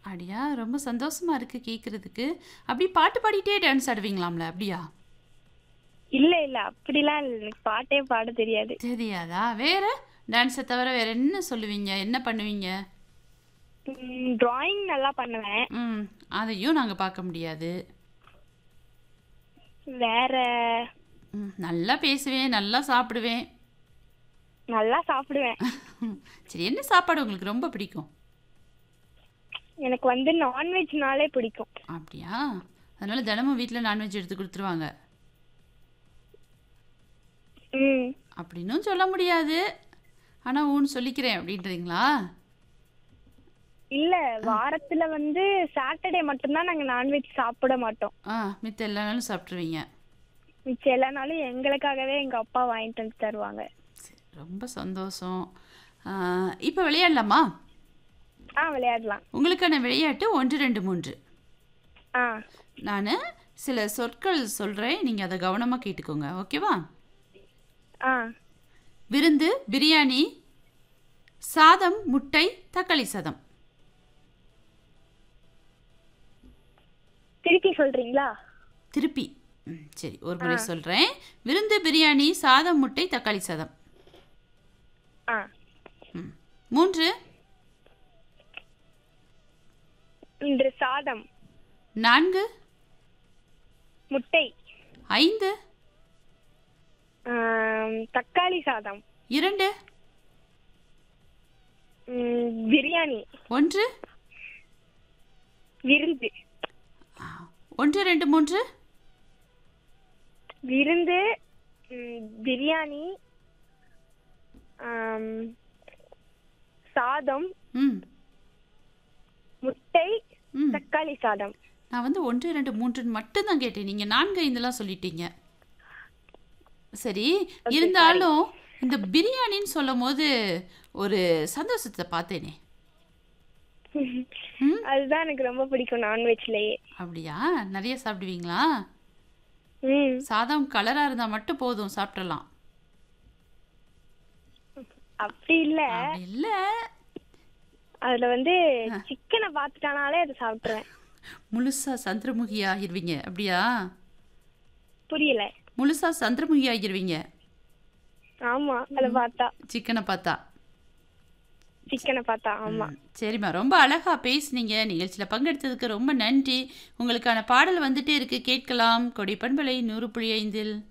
அப்படியா ரொம்ப சந்தோஷமா இருக்கு கேட்குறதுக்கு அப்படி பாட்டு பாடிட்டே டான்ஸ் ஆடுவீங்களாம்ல அப்படியா இல்ல இல்ல அப்படிலாம் இல்ல எனக்கு பாட்டே பாட தெரியாது தெரியாதா வேற டான்ஸை தவிர வேற என்ன சொல்லுவீங்க என்ன பண்ணுவீங்க டிராயிங் நல்லா பண்ணுவேன் ம் அதையும் நாங்கள் பார்க்க முடியாது வேற ம், நல்லா பேசுவேன் நல்லா சாப்பிடுவேன் நல்லா சாப்பிடுவேன் சரி என்ன சாப்பாடு உங்களுக்கு ரொம்ப பிடிக்கும் எனக்கு வந்து நான்வெஜ்னாலே பிடிக்கும் அப்படியா அதனால தினமும் வீட்டில் நான்வெஜ் எடுத்து கொடுத்துருவாங்க ம் அப்படின்னும் சொல்ல முடியாது ஆனால் ஊன்னு சொல்லிக்கிறேன் அப்படின்றீங்களா இல்ல வாரத்துல வந்து சாட்டர்டே மட்டும்தான் நாங்க நான்வெஜ் சாப்பிட மாட்டோம் ஆ மித்த எல்லா நாளும் சாப்பிட்ருவீங்க மிச்சம் எல்லா நாளும் எங்களுக்காகவே எங்க அப்பா வாங்கிட்டு வந்து தருவாங்க சரி ரொம்ப சந்தோஷம் இப்போ விளையாடலாமா ஆ விளையாடலாம் உங்களுக்கான விளையாட்டு ஒன்று ரெண்டு மூன்று ஆ நான் சில சொற்கள் சொல்கிறேன் நீங்கள் அதை கவனமாக கேட்டுக்கோங்க ஓகேவா ஆ விருந்து பிரியாணி சாதம் முட்டை தக்காளி சாதம் திருப்பி சொல்றீங்களா திருப்பி ம், சரி ஒரு முறை சொல்கிறேன் விருந்து பிரியாணி சாதம் முட்டை தக்காளி சாதம் ஆ ம். மூன்று இன்று சாதம் நான்கு முட்டை ஐந்து ஆம், தக்காளி சாதம் இரண்டு ம், பிரியாணி ஒன்று விருந்து ஆ, ஒன்று ரெண்டு மூன்று விருந்து ம், பிரியாணி ஆம், சாதம் ம் முட்டை ம் தக்காளி சாதம் நான் வந்து ஒன்று ரெண்டு மூன்றுன்னு மட்டும்தான் கேட்டேன் நீங்கள் நான்கு ஐந்துலாம் சொல்லிட்டீங்க சரி இருந்தாலும் இந்த பிரியாணின்னு சொல்லும் போது ஒரு சந்தோஷத்தை பார்த்தேனே ம் அதுதான் எனக்கு ரொம்ப பிடிக்கும் நான்வெஜ்லயே அப்படியா நிறைய சாப்பிடுவீங்களா ம் சாதம் கலராக இருந்தால் மட்டும் போதும் சாப்பிட்றலாம் அப்படி இல்ல அப்படி இல்லை அதுல வந்து சிக்கனை பார்த்துட்டானாலே அதை சாப்பிட்டுருவேன் முழுசா சந்திரமுகி ஆகிருவீங்க அப்படியா புரியல முழுசா சந்திரமுகி ஆகிருவீங்க ஆமா அதை பார்த்தா சிக்கனை பார்த்தா சிக்கனை பார்த்தா ஆமா ம், சரிம்மா ரொம்ப அழகா பேசுனீங்க நிகழ்ச்சியில் பங்கெடுத்ததுக்கு ரொம்ப நன்றி உங்களுக்கான பாடல் வந்துட்டே இருக்கு கேட்கலாம் கொடி பண்பலை நூறு புள்ளி ஐந்தில்